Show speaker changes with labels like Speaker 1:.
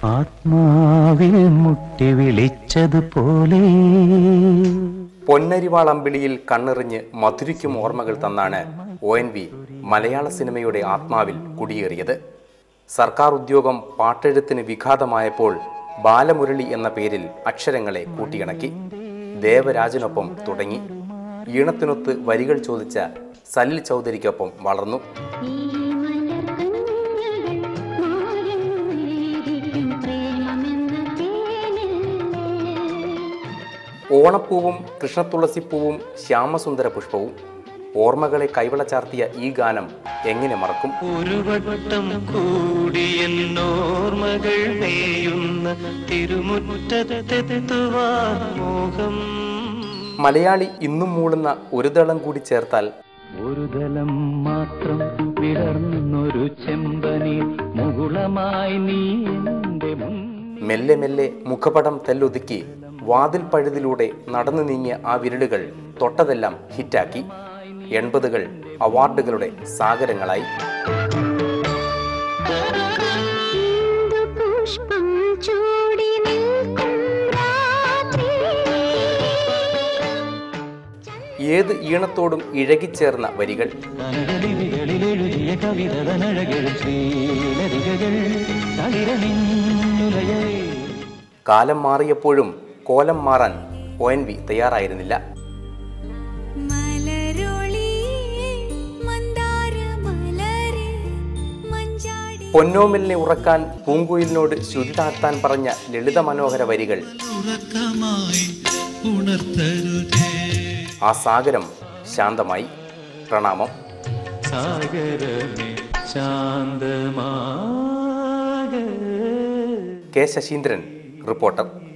Speaker 1: ആത്മാവിൽ മുട്ടി വിളിച്ചതുപോലെ
Speaker 2: പൊന്നരിവാൾ അമ്പിളിയിൽ കണ്ണെറിഞ്ഞ് മധുരിക്കും ഓർമ്മകൾ തന്നാണ് ഒ എൻ വി മലയാള സിനിമയുടെ ആത്മാവിൽ കുടിയേറിയത് സർക്കാർ ഉദ്യോഗം പാട്ടെഴുത്തിന് വിഘാതമായപ്പോൾ ബാലമുരളി എന്ന പേരിൽ അക്ഷരങ്ങളെ കൂട്ടിയിണക്കി ദേവരാജനൊപ്പം തുടങ്ങി ഈണത്തിനൊത്ത് വരികൾ ചോദിച്ച സലിൽ ചൗധരിക്കൊപ്പം വളർന്നു
Speaker 3: ഈ മലർക്കഞ്ഞകൾ മാറിയിരിക്കും പ്രേമമെന്ന തേനില്ലേ
Speaker 2: ഓണപ്പൂവും കൃഷ്ണതുളസിപ്പൂവും ശ്യാമസുന്ദര പുഷ്പവും ഓർമ്മകളെ കൈവള ചാർത്തിയ ഈ ഗാനം എങ്ങനെ മറക്കും
Speaker 1: ഒരു വട്ടം കൂടി എന്നോർമകൾ മേയുന്ന തിരുമുറ്റത്തെത്തുവാൻ മോഹം
Speaker 2: മലയാളി ഇന്നും മൂളുന്ന ഒരു ദളം കൂടി ചേർത്താൽ
Speaker 1: ഒരു ദലം മാത്രം വിടർന്നൊരു ചെമ്പനി മുകുളമായി നീ എന്റെ മുന്നിൽ
Speaker 2: മെല്ലെ മെല്ലെ മുഖപടം തെല്ലൊതുക്കി വാതിൽ പഴുതിലൂടെ നടന്നു നീങ്ങിയ ആ വിരലുകൾ തൊട്ടതെല്ലാം ഹിറ്റാക്കി എൺപതുകൾ അവാർഡുകളുടെ സാഗരങ്ങളായി
Speaker 3: പുഷ്പം ചൂടി നിൽക്കും രാത്രി
Speaker 2: ഏത് ഈണത്തോടും ഇഴകിച്ചേർന്ന വരികൾ
Speaker 1: കനകളികളിലെഴുതിയ കവിത തനഴകളും ശ്രീലതികകൾ തളിരണിന്നുലയേ
Speaker 2: കാലം മാറിയപ്പോഴും കോലം മാറാൻ ഒ എൻ വി തയ്യാറായിരുന്നില്ല
Speaker 4: മലരൊളി മന്ദാരമലരെ മഞ്ചാടി
Speaker 2: പൊന്നോമിലിനെ ഉറക്കാൻ പൂങ്കുയിലിനോട് ശ്രുതി താഴ്ത്താൻ പറഞ്ഞ ലളിത മനോഹര വരികൾ
Speaker 5: ഉറക്കമായി ഉണർത്തരുതേ
Speaker 2: ആ സാഗരം ശാന്തമായി പ്രണാമം
Speaker 1: സാഗരമേ ശാന്തമാക
Speaker 2: കെ ശശീന്ദ്രൻ റിപ്പോർട്ടർ